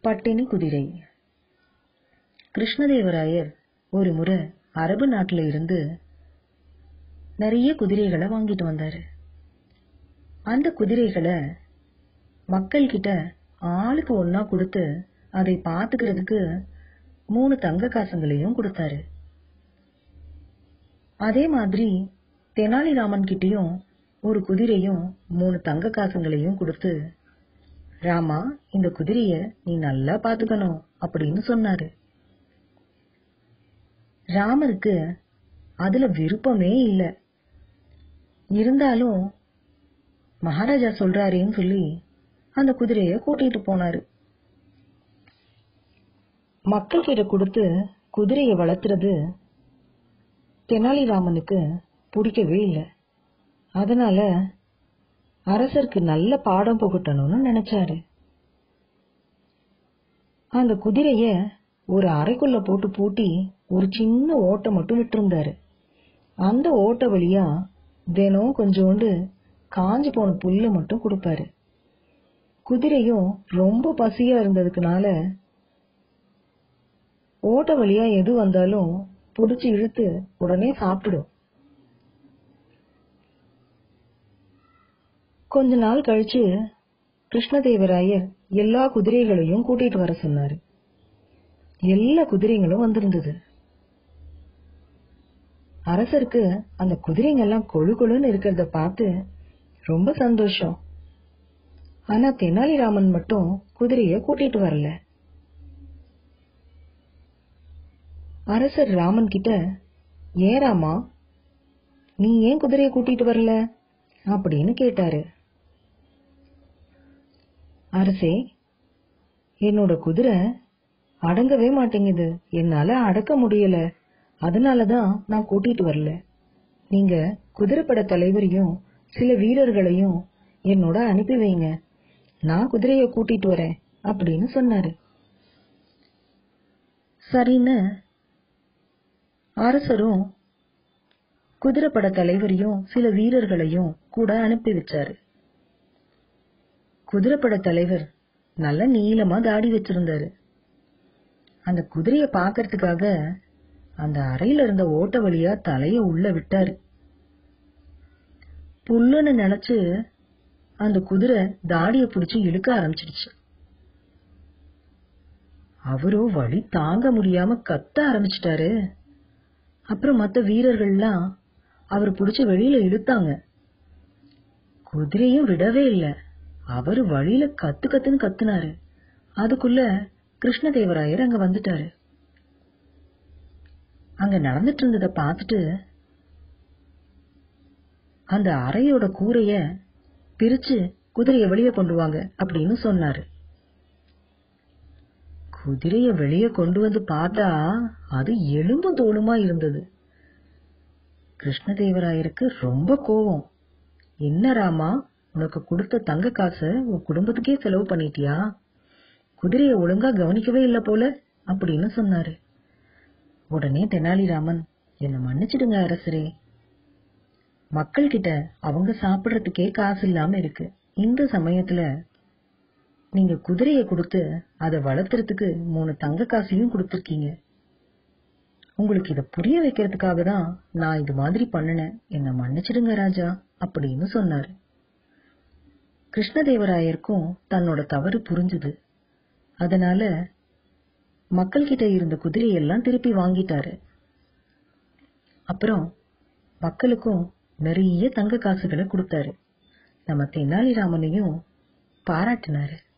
பட்டினி குதிரை கிருஷ்ணதேவராயர் ஒரு முறை அரபு நாட்டுல இருந்து நிறைய குதிரைகளை வாங்கிட்டு வந்தாரு அந்த குதிரைகளை மக்கள் கிட்ட ஆளுக்கு ஒன்னா கொடுத்து அதை பாத்துக்கிறதுக்கு மூணு தங்க காசுங்களையும் கொடுத்தாரு அதே மாதிரி தெனாலிராமன் கிட்டயும் ஒரு குதிரையும் மூணு தங்க காசுங்களையும் கொடுத்து ராமா இந்த குதிரைய நீ நல்லா பாத்துக்கணும் அப்படின்னு சொன்னாரு ராமருக்கு அதுல விருப்பமே இல்ல இருந்தாலும் மகாராஜா சொல்றாரேன்னு சொல்லி அந்த குதிரைய கூட்டிட்டு போனாரு மக்கள் கிட்ட கொடுத்து குதிரைய வளர்த்துறது தெனாலிராமனுக்கு பிடிக்கவே இல்லை அதனால அரசருக்கு நல்ல பாடம் புகட்டணும்னு நினைச்சாரு அந்த குதிரைய ஒரு அறைக்குள்ள போட்டு பூட்டி ஒரு சின்ன ஓட்டை மட்டும் விட்டிருந்தாரு அந்த ஓட்டை வழியா தினம் கொஞ்சோண்டு காஞ்சு போன புல்ல மட்டும் கொடுப்பாரு குதிரையும் ரொம்ப பசியா இருந்ததுக்குனால ஓட்ட வழியா எது வந்தாலும் புடிச்சு இழுத்து உடனே சாப்பிடும் கொஞ்ச நாள் கழிச்சு கிருஷ்ணதேவராயர் எல்லா குதிரைகளையும் கூட்டிட்டு வர சொன்னாரு எல்லா குதிரைங்களும் வந்திருந்தது அரசருக்கு அந்த குதிரைங்க எல்லாம் கொழு கொழுன்னு இருக்கிறத பார்த்து ரொம்ப சந்தோஷம் ஆனா தெனாலிராமன் மட்டும் குதிரைய கூட்டிட்டு வரல அரசர் ராமன் கிட்ட ஏன் ராமா நீ ஏன் குதிரைய கூட்டிட்டு வரல அப்படின்னு கேட்டாரு அரசே என்னோட குதிரை அடங்கவே மாட்டேங்குது என்னால அடக்க முடியல அதனாலதான் நான் கூட்டிட்டு வரல நீங்க குதிரைப்பட தலைவரையும் சில வீரர்களையும் என்னோட அனுப்பி வைங்க நான் குதிரைய கூட்டிட்டு வரேன் அப்படின்னு சொன்னாரு சரின்னு அரசரும் குதிரைப்பட தலைவரையும் சில வீரர்களையும் கூட அனுப்பி வச்சாரு குதிரைப்பட தலைவர் நல்ல நீளமா தாடி வச்சிருந்தாரு அந்த குதிரைய பாக்கறதுக்காக அந்த அறையில இருந்த ஓட்ட வழியா தலைய உள்ள விட்டாரு புல்லுன்னு நினைச்சு அந்த குதிரை தாடிய புடிச்சு இழுக்க ஆரம்பிச்சிடுச்சு அவரும் வழி தாங்க முடியாம கத்த ஆரம்பிச்சிட்டாரு அப்புறம் மத்த வீரர்கள்லாம் அவர் புடிச்சு வெளியில இழுத்தாங்க குதிரையும் விடவே இல்ல அவரு வழியில கத்து கத்துன்னு கத்துனாரு அதுக்குள்ள கிருஷ்ணதேவராயர் அங்க வந்துட்டாரு அங்க நடந்துட்டு இருந்தத பார்த்துட்டு அந்த அறையோட கூரைய பிரிச்சு குதிரைய வெளியே கொண்டு வாங்க அப்படின்னு சொன்னாரு குதிரைய வெளியே கொண்டு வந்து பார்த்தா அது எலும்பும் தோலுமா இருந்தது கிருஷ்ணதேவராயருக்கு ரொம்ப கோவம் என்ன ராமா உனக்கு கொடுத்த தங்க காசை உன் குடும்பத்துக்கே செலவு பண்ணிட்டியா குதிரைய ஒழுங்கா கவனிக்கவே இல்ல போல அப்படின்னு சொன்னாரு உடனே தெனாலிராமன் என்ன மன்னிச்சிடுங்க அரசரே மக்கள் கிட்ட அவங்க சாப்பிடுறதுக்கே காசு இல்லாம இருக்கு இந்த சமயத்துல நீங்க குதிரைய கொடுத்து அதை வளர்த்துறதுக்கு மூணு தங்க காசையும் கொடுத்துருக்கீங்க உங்களுக்கு இத புரிய வைக்கிறதுக்காக தான் நான் இது மாதிரி பண்ணினேன் என்ன மன்னிச்சிடுங்க ராஜா அப்படின்னு சொன்னாரு கிருஷ்ணதேவராயருக்கும் தன்னோட தவறு புரிஞ்சுது அதனால மக்கள் கிட்ட இருந்த குதிரையெல்லாம் திருப்பி வாங்கிட்டாரு அப்புறம் மக்களுக்கும் நிறைய தங்க காசுகளை கொடுத்தாரு நம்ம தெனாலிராமனையும் பாராட்டினாரு